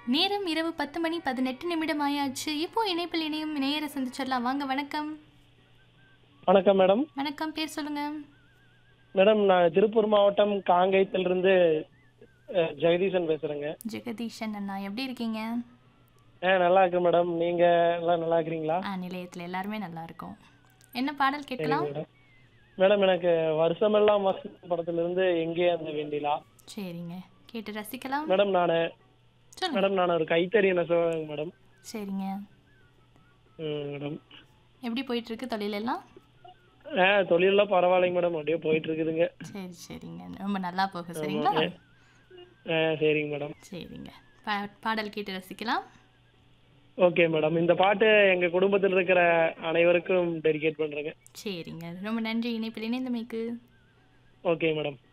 நேரம் இரவு பத்து மணி பதினெட்டு நிமிடம் ஆயாச்சு இப்போ இணைப்பில் இணையும் நேயரை சந்திச்சிடலாம் வாங்க வணக்கம் வணக்கம் மேடம் வணக்கம் பேர் சொல்லுங்க மேடம் நான் திருப்பூர் மாவட்டம் காங்கயத்திலிருந்து அஹ், ஜெகதீசன் பேசுறேங்க ஜெகதீஷன் அண்ணா எப்படி இருக்கீங்க ஆ நல்லா இருக்கேன் மேடம் நீங்க எல்லாம் நல்லா இருக்கிறீங்களா ஆ நிலையத்தில் எல்லாருமே நல்லா இருக்கும் என்ன பாடல் கேட்கலாம் மேடம் மேடம் எனக்கு வருஷமெல்லாம் வசந்தம் படத்துல இருந்து எங்கே அந்த வெண்ணிலா சரிங்க கேட்டு ரசிக்கலாம் மேடம் நான் சொல்லுங்க மேடம் நான் ஒரு கைத்தறி நெசவாங்க மேடம் சரிங்க ம், மேடம் எப்படி போயிட்டு இருக்கு தொழில் எல்லாம் ஆ தொழிலெல்லாம் பரவாயில்லைங்க மேடம் அப்படியே போயிட்டு இருக்குதுங்க சரி சரிங்க ரொம்ப நல்லா போகும் சரிங்களா ஆ சரிங்க மேடம் சரிங்க பா பாடல் கேட்டு ரசிக்கலாம் ஓகே மேடம் இந்த பாட்டு எங்க குடும்பத்தில் இருக்கிற அனைவருக்கும் டெடிகேட் பண்றேங்க சரிங்க ரொம்ப நன்றி இணைப்பில் இணைந்தமைக்கு ஓகே மேடம்